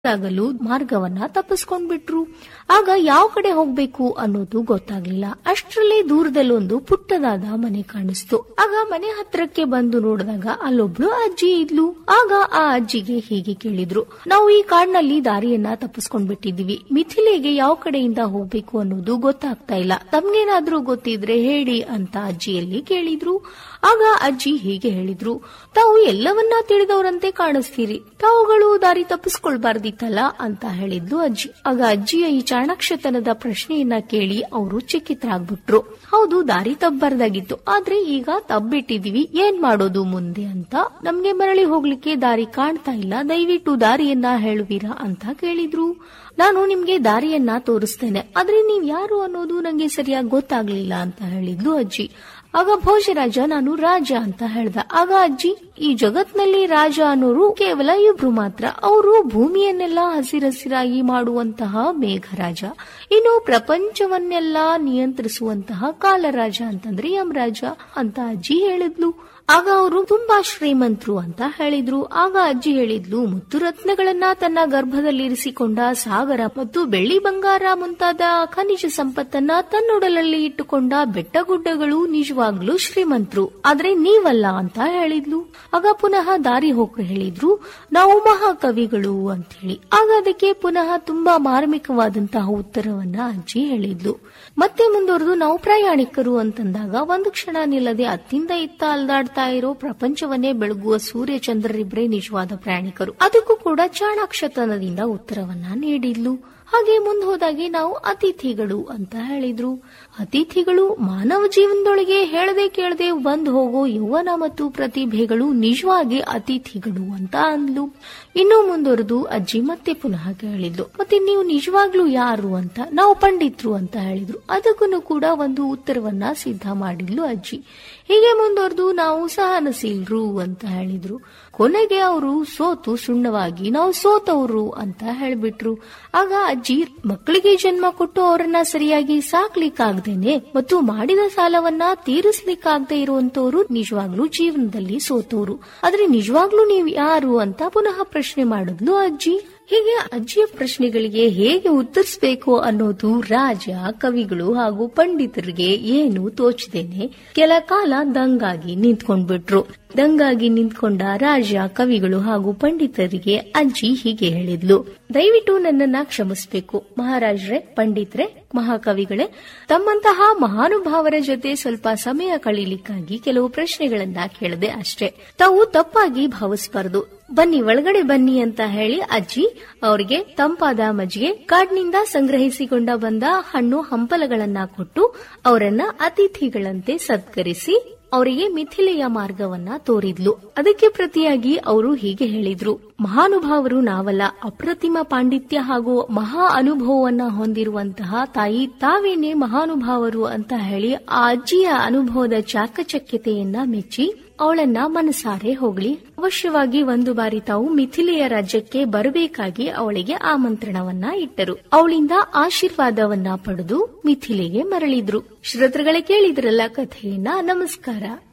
ಆಗಲು ಮಾರ್ಗವನ್ನ ತಪ್ಪಿಸ್ಕೊಂಡ್ಬಿಟ್ರು ಆಗ ಯಾವ ಕಡೆ ಹೋಗ್ಬೇಕು ಅನ್ನೋದು ಗೊತ್ತಾಗ್ಲಿಲ್ಲ ಅಷ್ಟರಲ್ಲೇ ದೂರದಲ್ಲೊಂದು ಪುಟ್ಟದಾದ ಮನೆ ಕಾಣಿಸ್ತು ಆಗ ಮನೆ ಹತ್ರಕ್ಕೆ ಬಂದು ನೋಡಿದಾಗ ಅಲ್ಲೊಬ್ಳು ಅಜ್ಜಿ ಇದ್ಲು ಆಗ ಆ ಅಜ್ಜಿಗೆ ಹೀಗೆ ಕೇಳಿದ್ರು ನಾವು ಈ ಕಾಡಿನಲ್ಲಿ ದಾರಿಯನ್ನ ತಪ್ಪಿಸ್ಕೊಂಡ್ಬಿಟ್ಟಿದೀವಿ ಮಿಥಿಲೆಗೆ ಯಾವ ಕಡೆಯಿಂದ ಹೋಗ್ಬೇಕು ಅನ್ನೋದು ಗೊತ್ತಾಗ್ತಾ ಇಲ್ಲ ತಮ್ಗೇನಾದ್ರೂ ಗೊತ್ತಿದ್ರೆ ಹೇಳಿ ಅಂತ ಅಜ್ಜಿಯಲ್ಲಿ ಕೇಳಿದ್ರು ಆಗ ಅಜ್ಜಿ ಹೀಗೆ ಹೇಳಿದ್ರು ತಾವು ಎಲ್ಲವನ್ನ ತಿಳಿದವರಂತೆ ಕಾಣಿಸ್ತೀರಿ ತಾವುಗಳು ದಾರಿ ತಪ್ಪಿಸ್ಕೊಳ್ಬಾರ್ದಿತ್ತಲ್ಲ ಅಂತ ಹೇಳಿದ್ಲು ಅಜ್ಜಿ ಆಗ ಅಜ್ಜಿಯ ಈ ಚಾಣಾಕ್ಷತನದ ಪ್ರಶ್ನೆಯನ್ನ ಕೇಳಿ ಅವರು ಚಿಕ್ಕಿತರಾಗ್ಬಿಟ್ರು ಹೌದು ದಾರಿ ತಪ್ಪಬಾರ್ದಾಗಿತ್ತು ಆದ್ರೆ ಈಗ ತಬ್ಬಿಟ್ಟಿದೀವಿ ಏನ್ ಮಾಡೋದು ಮುಂದೆ ಅಂತ ನಮ್ಗೆ ಮರಳಿ ಹೋಗ್ಲಿಕ್ಕೆ ದಾರಿ ಕಾಣ್ತಾ ಇಲ್ಲ ದಯವಿಟ್ಟು ದಾರಿಯನ್ನ ಹೇಳುವಿರಾ ಅಂತ ಕೇಳಿದ್ರು ನಾನು ನಿಮ್ಗೆ ದಾರಿಯನ್ನ ತೋರಿಸ್ತೇನೆ ಆದ್ರೆ ನೀವ್ ಯಾರು ಅನ್ನೋದು ನಂಗೆ ಸರಿಯಾಗಿ ಗೊತ್ತಾಗ್ಲಿಲ್ಲ ಅಂತ ಹೇಳಿದ್ಲು ಅಜ್ಜಿ ಆಗ ಭೋಜರಾಜ ನಾನು ರಾಜ ಅಂತ ಹೇಳ್ದ ಆಗ ಅಜ್ಜಿ ಈ ಜಗತ್ನಲ್ಲಿ ರಾಜ ಅನ್ನೋರು ಕೇವಲ ಇಬ್ರು ಮಾತ್ರ ಅವರು ಭೂಮಿಯನ್ನೆಲ್ಲ ಹಸಿರಸಿರಾಗಿ ಮಾಡುವಂತಹ ಮೇಘರಾಜ ಇನ್ನು ಪ್ರಪಂಚವನ್ನೆಲ್ಲ ನಿಯಂತ್ರಿಸುವಂತಹ ಕಾಲರಾಜ ಅಂತಂದ್ರೆ ಯಮರಾಜ ಅಂತ ಅಜ್ಜಿ ಹೇಳಿದ್ಲು ಆಗ ಅವರು ತುಂಬಾ ಶ್ರೀಮಂತರು ಅಂತ ಹೇಳಿದ್ರು ಆಗ ಅಜ್ಜಿ ಹೇಳಿದ್ಲು ಮುತ್ತು ರತ್ನಗಳನ್ನ ತನ್ನ ಗರ್ಭದಲ್ಲಿರಿಸಿಕೊಂಡ ಸಾಗರ ಮತ್ತು ಬೆಳ್ಳಿ ಬಂಗಾರ ಮುಂತಾದ ಖನಿಜ ಸಂಪತ್ತನ್ನ ತನ್ನೊಡಲಲ್ಲಿ ಇಟ್ಟುಕೊಂಡ ಬೆಟ್ಟಗುಡ್ಡಗಳು ನಿಜವಾಗ್ಲೂ ಶ್ರೀಮಂತರು ಆದ್ರೆ ನೀವಲ್ಲ ಅಂತ ಹೇಳಿದ್ಲು ಆಗ ಪುನಃ ದಾರಿ ಹೋಗ್ರು ಹೇಳಿದ್ರು ನಾವು ಮಹಾಕವಿಗಳು ಅಂತ ಹೇಳಿ ಆಗ ಅದಕ್ಕೆ ಪುನಃ ತುಂಬಾ ಮಾರ್ಮಿಕವಾದಂತಹ ಉತ್ತರವನ್ನ ಅಜ್ಜಿ ಹೇಳಿದ್ಲು ಮತ್ತೆ ಮುಂದುವರೆದು ನಾವು ಪ್ರಯಾಣಿಕರು ಅಂತಂದಾಗ ಒಂದು ಕ್ಷಣ ನಿಲ್ಲದೆ ಅತ್ತಿಂದ ಇತ್ತ ಅಲ್ದಾಡ್ತಾ ಇರೋ ಪ್ರಪಂಚವನ್ನೇ ಬೆಳಗುವ ಸೂರ್ಯ ಚಂದ್ರರಿಬ್ರೇ ನಿಜವಾದ ಪ್ರಯಾಣಿಕರು ಅದಕ್ಕೂ ಕೂಡ ಚಾಣಾಕ್ಷತನದಿಂದ ಉತ್ತರವನ್ನ ನೀಡಿದ್ಲು ಹಾಗೆ ಮುಂದೆ ಹೋದಾಗೆ ನಾವು ಅತಿಥಿಗಳು ಅಂತ ಹೇಳಿದ್ರು ಅತಿಥಿಗಳು ಮಾನವ ಜೀವನದೊಳಗೆ ಹೇಳದೆ ಕೇಳದೆ ಬಂದು ಹೋಗೋ ಯೌವನ ಮತ್ತು ಪ್ರತಿಭೆಗಳು ನಿಜವಾಗಿ ಅತಿಥಿಗಳು ಅಂತ ಅಂದ್ಲು ಇನ್ನು ಮುಂದುವರೆದು ಅಜ್ಜಿ ಮತ್ತೆ ಪುನಃ ಕೇಳಿದ್ಲು ಮತ್ತೆ ನೀವು ನಿಜವಾಗ್ಲೂ ಯಾರು ಅಂತ ನಾವು ಪಂಡಿತ್ರು ಅಂತ ಹೇಳಿದ್ರು ಅದಕ್ಕೂ ಕೂಡ ಒಂದು ಉತ್ತರವನ್ನ ಸಿದ್ಧ ಮಾಡಿದ್ಲು ಅಜ್ಜಿ ಹೀಗೆ ಮುಂದುವರೆದು ನಾವು ಸಹನಶೀಲರು ಅಂತ ಹೇಳಿದ್ರು ಕೊನೆಗೆ ಅವರು ಸೋತು ಸುಣ್ಣವಾಗಿ ನಾವು ಸೋತವರು ಅಂತ ಹೇಳ್ಬಿಟ್ರು ಆಗ ಅಜ್ಜಿ ಮಕ್ಕಳಿಗೆ ಜನ್ಮ ಕೊಟ್ಟು ಅವರನ್ನ ಸರಿಯಾಗಿ ಸಾಕ್ಲಿಕ್ಕಾಗ್ದೇನೆ ಮತ್ತು ಮಾಡಿದ ಸಾಲವನ್ನ ತೀರಿಸ್ಲಿಕ್ಕಾಗದೆ ಇರುವಂತವರು ನಿಜವಾಗ್ಲೂ ಜೀವನದಲ್ಲಿ ಸೋತವರು ಆದ್ರೆ ನಿಜವಾಗ್ಲೂ ನೀವು ಯಾರು ಅಂತ ಪುನಃ ಪ್ರಶ್ನೆ ಮಾಡಿದ್ಲು ಅಜ್ಜಿ ಹೀಗೆ ಅಜ್ಜಿಯ ಪ್ರಶ್ನೆಗಳಿಗೆ ಹೇಗೆ ಉತ್ತರಿಸಬೇಕು ಅನ್ನೋದು ರಾಜ ಕವಿಗಳು ಹಾಗೂ ಪಂಡಿತರಿಗೆ ಏನು ತೋಚದೇನೆ ಕೆಲ ಕಾಲ ದಂಗಾಗಿ ನಿಂತ್ಕೊಂಡ್ಬಿಟ್ರು ದಂಗಾಗಿ ನಿಂತ್ಕೊಂಡ ರಾಜ ಕವಿಗಳು ಹಾಗೂ ಪಂಡಿತರಿಗೆ ಅಜ್ಜಿ ಹೀಗೆ ಹೇಳಿದ್ಲು ದಯವಿಟ್ಟು ನನ್ನನ್ನ ಕ್ಷಮಿಸಬೇಕು ಮಹಾರಾಜ್ರೆ ಪಂಡಿತ್ರೆ ಮಹಾಕವಿಗಳೇ ತಮ್ಮಂತಹ ಮಹಾನುಭಾವರ ಜೊತೆ ಸ್ವಲ್ಪ ಸಮಯ ಕಳೀಲಿಕ್ಕಾಗಿ ಕೆಲವು ಪ್ರಶ್ನೆಗಳನ್ನ ಕೇಳದೆ ಅಷ್ಟೇ ತಾವು ತಪ್ಪಾಗಿ ಭಾವಿಸಬಾರದು ಬನ್ನಿ ಒಳಗಡೆ ಬನ್ನಿ ಅಂತ ಹೇಳಿ ಅಜ್ಜಿ ಅವರಿಗೆ ತಂಪಾದ ಮಜ್ಜಿಗೆ ಕಾಡ್ನಿಂದ ಸಂಗ್ರಹಿಸಿಕೊಂಡ ಬಂದ ಹಣ್ಣು ಹಂಪಲಗಳನ್ನ ಕೊಟ್ಟು ಅವರನ್ನ ಅತಿಥಿಗಳಂತೆ ಸತ್ಕರಿಸಿ ಅವರಿಗೆ ಮಿಥಿಲೆಯ ಮಾರ್ಗವನ್ನ ತೋರಿದ್ಲು ಅದಕ್ಕೆ ಪ್ರತಿಯಾಗಿ ಅವರು ಹೀಗೆ ಹೇಳಿದ್ರು ಮಹಾನುಭಾವರು ನಾವಲ್ಲ ಅಪ್ರತಿಮ ಪಾಂಡಿತ್ಯ ಹಾಗೂ ಮಹಾ ಅನುಭವವನ್ನ ಹೊಂದಿರುವಂತಹ ತಾಯಿ ತಾವೇನೆ ಮಹಾನುಭಾವರು ಅಂತ ಹೇಳಿ ಆ ಅಜ್ಜಿಯ ಅನುಭವದ ಚಾಕಚಕ್ಯತೆಯನ್ನ ಮೆಚ್ಚಿ ಅವಳನ್ನ ಮನಸಾರೆ ಹೋಗ್ಲಿ ಅವಶ್ಯವಾಗಿ ಒಂದು ಬಾರಿ ತಾವು ಮಿಥಿಲೆಯ ರಾಜ್ಯಕ್ಕೆ ಬರಬೇಕಾಗಿ ಅವಳಿಗೆ ಆಮಂತ್ರಣವನ್ನ ಇಟ್ಟರು ಅವಳಿಂದ ಆಶೀರ್ವಾದವನ್ನ ಪಡೆದು ಮಿಥಿಲೆಗೆ ಮರಳಿದ್ರು ಶ್ರೋತೃಗಳೇ ಕೇಳಿದ್ರಲ್ಲ ಕಥೆಯನ್ನ ನಮಸ್ಕಾರ